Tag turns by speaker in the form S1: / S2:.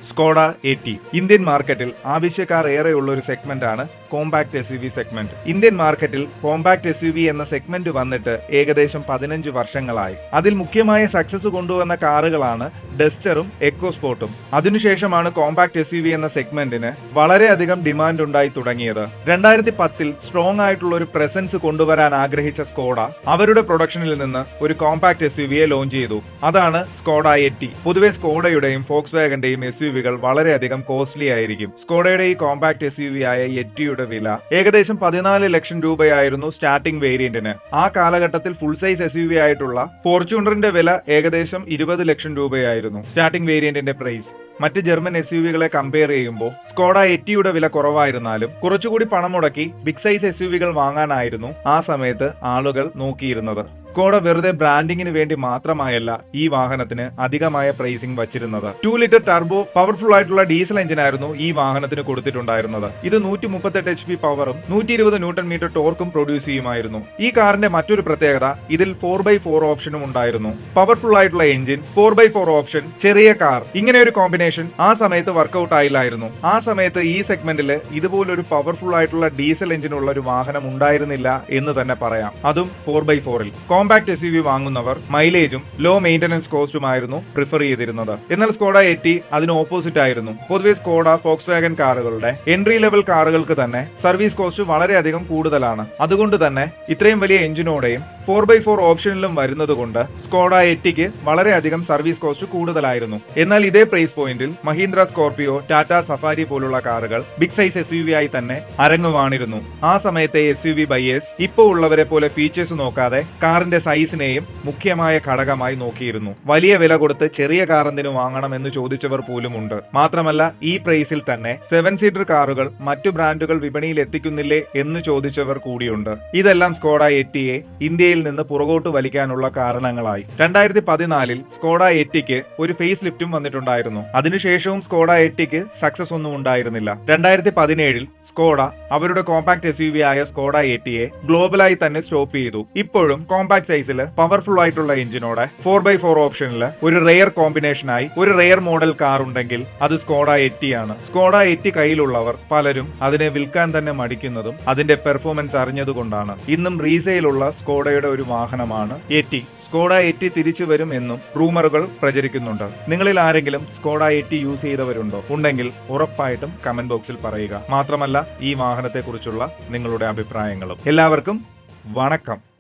S1: Skoda eighty Indian മാർക്കറ്റിൽ ആവശ്യക്കാർ ഏറെയുള്ള ഒരു സെഗ്മെന്റ് ആണ് compact S U V segment Indian മാർക്കറ്റിൽ കോമ്പാക്ട് എസ് യു വി എന്ന സെഗ്മെന്റ് വന്നിട്ട് ഏകദേശം പതിനഞ്ച് വർഷങ്ങളായി അതിൽ മുഖ്യമായ സക്സസ് കൊണ്ടുവന്ന കാറുകളാണ് ഡസ്റ്ററും എക്കോസ്പോർട്ടും അതിനുശേഷമാണ് കോമ്പാക്ട് എസ് യു വി എന്ന സെഗ്മെന്റിന് വളരെയധികം ഡിമാൻഡ് ഉണ്ടായി തുടങ്ങിയത് രണ്ടായിരത്തി പത്തിൽ സ്ട്രോങ് ആയിട്ടുള്ള ഒരു പ്രസൻസ് കൊണ്ടുവരാൻ ആഗ്രഹിച്ച സ്കോഡ അവരുടെ പ്രൊഡക്ഷനിൽ നിന്ന് ഒരു കോമ്പാക്ട് എസ് യു വിയെ ലോഞ്ച് ചെയ്തു അതാണ് സ്കോഡ എറ്റി പൊതുവെ സ്കോഡയുടെയും ഫോക്സ് വാഗന്റെയും എസ് യു വികൾ വളരെയധികം കോസ്റ്റ്ലി ആയിരിക്കും സ്കോഡയുടെ ഈ കോമ്പാക്ട് എസ് യു വി ആയ എറ്റിയുടെ വില ഏകദേശം പതിനാല് ലക്ഷം രൂപയായിരുന്നു സ്റ്റാർട്ടിംഗ് വേരിയന്റിന് ആ കാലഘട്ടത്തിൽ full size S U V ആയിട്ടുള്ള ഫോർച്യൂണറിന്റെ വില ഏകദേശം ഇരുപത് ലക്ഷം രൂപയായിരുന്നു സ്റ്റാർട്ടിംഗ് വേരിയന്റിന്റെ പ്രൈസ് മറ്റ് ജർമ്മൻ എസ് യു വികളെ കമ്പയർ ചെയ്യുമ്പോൾ സ്കോഡ എറ്റിയുടെ വില കുറവായിരുന്നാലും കുറച്ചുകൂടി പണം മുടക്കി ബിഗ് സൈസ് എസ് യു വികൾ വാങ്ങാനായിരുന്നു ആ സമയത്ത് ആളുകൾ നോക്കിയിരുന്നത് സ്കോഡ വെറുതെ ബ്രാൻഡിങ്ങിന് വേണ്ടി മാത്രമായല്ല ഈ വാഹനത്തിന് അധികമായ പ്രൈസിംഗ് വച്ചിരുന്നത് ടു ലിറ്റർ ടർബോ പവർഫുൾ ആയിട്ടുള്ള ഡീസൽ എഞ്ചിനായിരുന്നു ഈ വാഹനത്തിന് കൊടുത്തിട്ടുണ്ടായിരുന്നത് ഇത് നൂറ്റി മുപ്പത്തെട്ട് എച്ച് പി പവറും നൂറ്റി ഇരുപത് ന്യൂട്ടൺ മീറ്റർ ടോർക്കും പ്രൊഡ്യൂസ് ചെയ്യുമായിരുന്നു ഈ കാറിന്റെ മറ്റൊരു പ്രത്യേകത ഇതിൽ ഫോർ ബൈ ഫോർ ഓപ്ഷനും ഉണ്ടായിരുന്നു പവർഫുൾ ആയിട്ടുള്ള engine four by four option ചെറിയ കാർ ഇങ്ങനെ ഒരു കോമ്പിനേഷൻ ആ സമയത്ത് വർക്കൗട്ട് ആയില്ലായിരുന്നു ആ സമയത്ത് ഈ സെഗ്മെന്റിൽ ഇതുപോലൊരു പവർഫുൾ ആയിട്ടുള്ള ഡീസൽ എഞ്ചിനുള്ള ഒരു വാഹനം ഉണ്ടായിരുന്നില്ല എന്ന് തന്നെ പറയാം അതും ഫോർ ബൈ ഫോറിൽ കോമ്പാക്ട് എസ് യു വി വാങ്ങുന്നവർ മൈലേജും ലോ മെയിന്റനൻസ് കോസ്റ്റുമായിരുന്നു പ്രിഫർ ചെയ്തിരുന്നത് എന്നാൽ സ്കോഡ എറ്റി അതിന് ഓപ്പോസിറ്റ് ആയിരുന്നു പൊതുവെ സ്കോഡ ഫോക്സ് വാഗൻ കാറുകളുടെ എൻട്രി ലെവൽ കാറുകൾക്ക് തന്നെ സർവീസ് കോസ്റ്റ് വളരെയധികം കൂടുതലാണ് അതുകൊണ്ട് തന്നെ ഇത്രയും വലിയ എഞ്ചിനോടെയും ഫോർ ബൈ ഫോർ ഓപ്ഷനിലും വരുന്നത് കൊണ്ട് സ്കോഡ എറ്റിക്ക് വളരെയധികം സർവീസ് കോസ്റ്റ് കൂടുതലായിരുന്നു എന്നാൽ ഇതേ പ്രൈസ് പോയിന്റിൽ മഹീന്ദ്ര സ്കോർപിയോ ടാറ്റ സഫാരി പോലുള്ള കാറുകൾ big size S U V ആയി തന്നെ അരങ്ങുവാണിരുന്നു ആ സമയത്തെ എസ് യു വി ബയേഴ്സ് ഇപ്പോൾ ഉള്ളവരെ പോലെ ഫീച്ചേഴ്സ് നോക്കാതെ കാറിന്റെ സൈസിനെയും മുഖ്യമായ ഘടകമായി നോക്കിയിരുന്നു വലിയ വില കൊടുത്ത് ചെറിയ കാർ എന്തിനു വാങ്ങണം എന്ന് ചോദിച്ചവർ പോലുമുണ്ട് മാത്രമല്ല ഈ പ്രൈസിൽ തന്നെ സെവൻ സീറ്റർ കാറുകൾ മറ്റു ബ്രാൻഡുകൾ വിപണിയിൽ എത്തിക്കുന്നില്ലേ എന്ന് ചോദിച്ചവർ കൂടിയുണ്ട് ഇതെല്ലാം സ്കോഡ എറ്റിയെ ഇന്ത്യയിൽ നിന്ന് പുറകോട്ട് വലിക്കാനുള്ള കാരണങ്ങളായി രണ്ടായിരത്തി പതിനാലിൽ സ്കോഡ എറ്റിക്ക് ഒരു ഫേസ് ലിഫ്റ്റും വന്നിട്ടുണ്ടായിരുന്നു അതിനുശേഷവും സ്കോഡ എറ്റിക്ക് സക്സസ് ഒന്നും ഉണ്ടായിരുന്നില്ല രണ്ടായിരത്തി പതിനേഴിൽ സ്കോഡ അവരുടെ കോമ്പാക്ട് എസ് യു വി ആയ സ്കോഡ എറ്റിയെ ഗ്ലോബലായി തന്നെ സ്റ്റോപ്പ് ചെയ്തു ഇപ്പോഴും കോമ്പാക്ട് സൈസിൽ പവർഫുൾ ആയിട്ടുള്ള എഞ്ചിനോടെ ഫോർ ബൈ ഫോർ ഓപ്ഷനിൽ ഒരു റെയർ കോമ്പിനേഷനായി ഒരു റെയർ മോഡൽ കാർ ഉണ്ടെങ്കിൽ അത് സ്കോഡ എറ്റി ആണ് സ്കോഡ എറ്റി കയ്യിലുള്ളവർ പലരും അതിനെ വിൽക്കാൻ തന്നെ മടിക്കുന്നതും അതിന്റെ പെർഫോമൻസ് അറിഞ്ഞതുകൊണ്ടാണ് ഇന്നും റീസെയിലുള്ള സ്കോഡയുടെ ഒരു വാഹനമാണ് എറ്റി സ്കോഡ എറ്റി തിരിച്ചു വരും എന്നും റൂമറുകൾ പ്രചരിക്കുന്നുണ്ട് നിങ്ങളിൽ ആരെങ്കിലും സ്കോഡ എറ്റി യൂസ് ചെയ്തവരുണ്ടോ ഉണ്ടെങ്കിൽ ഉറപ്പായിട്ടും കമന്റ് ബോക്സിൽ പറയുക മാത്രമല്ല ഈ വാഹനത്തെക്കുറിച്ചുള്ള നിങ്ങളുടെ അഭിപ്രായങ്ങളും എല്ലാവർക്കും വണക്കം